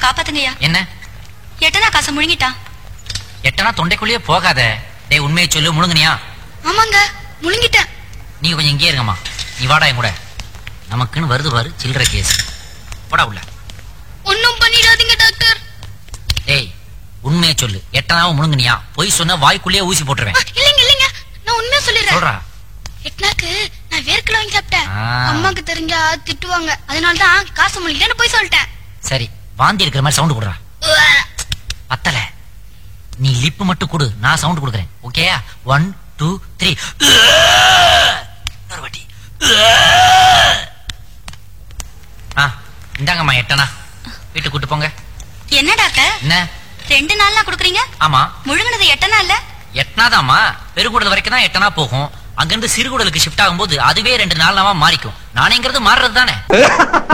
காப்பாத்துங்கய்யா என்ன எட்டனா காசை முழுங்கிட்டான் எட்டனா தொண்டைக்குள்ளேயே போகாத டேய் உண்மையை சொல்லு முழுங்குனியா ஆமாங்க முழுங்கிட்டேன் நீ கொஞ்சம் இங்கே இருங்கம்மா நீ வாடா என் கூட நமக்குன்னு வருது பாரு சில்லற கேஸ் போடா உள்ள ஒன்னும் பண்ணிடாதீங்க டாக்டர் டேய் உண்மையை சொல்லு எட்டனாவும் முழுங்குனியா பொய் சொன்னா வாய்க்குள்ளேயே ஊசி போட்டுருவேன் இல்லைங்க இல்லைங்க நான் உண்மையா சொல்லிடுறேன் சொல்றா எட்னாக்கு நான் வேர்க்கல வாங்கி சாப்பிட்டேன் ஆ. அம்மாக்கு தெரிஞ்சா திட்டுவாங்க அதனால தான் காசு முழுங்கிட்டேன்னு போய் சொல்லிட்டேன் சரி வாந்தி இருக்கிற மாதிரி சவுண்ட் கொடுறா பத்தல நீ லிப் மட்டும் கொடு நான் சவுண்ட் கொடுக்குறேன் ஓகேயா ஒன் டூ த்ரீ இன்னொரு வாட்டி ஆ இந்தாங்கம்மா எட்டனா வீட்டுக்கு கூட்டு போங்க என்ன டாக்டர் என்ன ரெண்டு நாள்லாம் கொடுக்குறீங்க ஆமா முழுங்கினது எட்டனா இல்ல எட்டனாதாம்மா பெருங்குடல் வரைக்கும் தான் எட்டனா போகும் அங்கிருந்து சிறுகுடலுக்கு ஷிஃப்ட் ஆகும்போது அதுவே ரெண்டு நாளாவா மாறிக்கும் நானேங்கிறது மாறுறது தானே